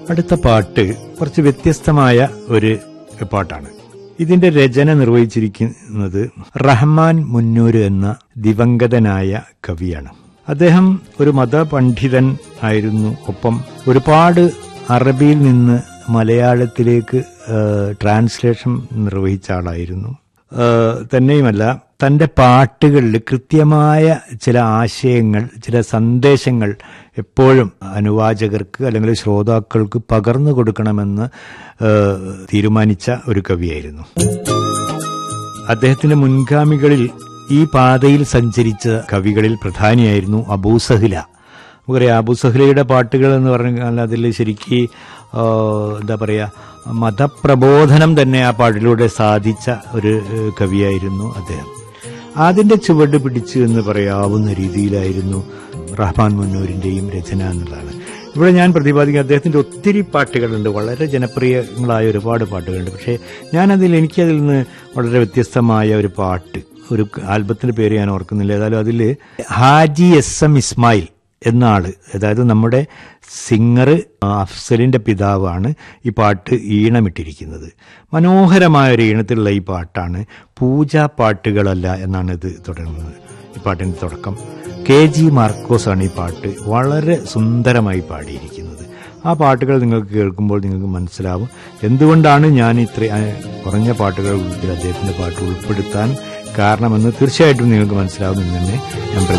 അടുത്ത പാട്ട് കുറച്ച് വ്യത്യസ്തമായ ഒരു പാട്ടാണ് ഇതിന്റെ രചന നിർവഹിച്ചിരിക്കുന്നത് റഹ്മാൻ മുന്നൂര് എന്ന ദിവംഗതനായ കവിയാണ് അദ്ദേഹം ഒരു മതപണ്ഡിതൻ ആയിരുന്നു ഒപ്പം ഒരുപാട് അറബിയിൽ നിന്ന് മലയാളത്തിലേക്ക് ട്രാൻസ്ലേഷൻ നിർവഹിച്ച ആളായിരുന്നു തന്നെയുമല്ല തന്റെ പാട്ടുകളിൽ കൃത്യമായ ചില ആശയങ്ങൾ ചില സന്ദേശങ്ങൾ എപ്പോഴും അനുവാചകർക്ക് അല്ലെങ്കിൽ ശ്രോതാക്കൾക്ക് പകർന്നു കൊടുക്കണമെന്ന് തീരുമാനിച്ച ഒരു കവിയായിരുന്നു അദ്ദേഹത്തിന്റെ മുൻഗാമികളിൽ ഈ പാതയിൽ സഞ്ചരിച്ച കവികളിൽ പ്രധാനിയായിരുന്നു അബൂസഹില നമുക്കറിയാം അബൂസഹിലയുടെ പാട്ടുകൾ എന്ന് പറഞ്ഞാൽ അതിൽ ശരിക്ക് എന്താ പറയുക മതപ്രബോധനം തന്നെ ആ പാട്ടിലൂടെ സാധിച്ച ഒരു കവിയായിരുന്നു അദ്ദേഹം അതിന്റെ ചുവട് പിടിച്ചു എന്ന് പറയാവുന്ന രീതിയിലായിരുന്നു റഹ്മാൻ മുന്നൂരിന്റെയും രചന എന്നുള്ളതാണ് ഇവിടെ ഞാൻ പ്രതിപാദിക്കുന്ന അദ്ദേഹത്തിന്റെ ഒത്തിരി പാട്ടുകളുണ്ട് വളരെ ജനപ്രിയങ്ങളായ ഒരുപാട് പാട്ടുകളുണ്ട് പക്ഷേ ഞാനതിൽ എനിക്കതിൽ നിന്ന് വളരെ വ്യത്യസ്തമായ ഒരു പാട്ട് ഒരു ആൽബത്തിന്റെ പേര് ഞാൻ ഓർക്കുന്നില്ല ഏതായാലും അതിൽ ഹാജി എസ് എം ഇസ്മായിൽ എന്ന ആള് അതായത് നമ്മുടെ സിംഗർ അഫ്സലിന്റെ പിതാവാണ് ഈ പാട്ട് ഈണമിട്ടിരിക്കുന്നത് മനോഹരമായ ഒരു ഈണത്തിലുള്ള ഈ പാട്ടാണ് പൂജാ പാട്ടുകളല്ല എന്നാണ് ഇത് തുടങ്ങുന്നത് ഈ പാട്ടിന്റെ തുടക്കം കെ ജി മാർക്കോസ് ആണ് ഈ പാട്ട് വളരെ സുന്ദരമായി പാടിയിരിക്കുന്നത് ആ പാട്ടുകൾ നിങ്ങൾക്ക് കേൾക്കുമ്പോൾ നിങ്ങൾക്ക് മനസ്സിലാവും എന്തുകൊണ്ടാണ് ഞാൻ ഇത്ര കുറഞ്ഞ പാട്ടുകൾ അദ്ദേഹത്തിന്റെ പാട്ട് ഉൾപ്പെടുത്താൻ കാരണമെന്ന് തീർച്ചയായിട്ടും നിങ്ങൾക്ക് മനസ്സിലാവും എന്ന് തന്നെ ഞാൻ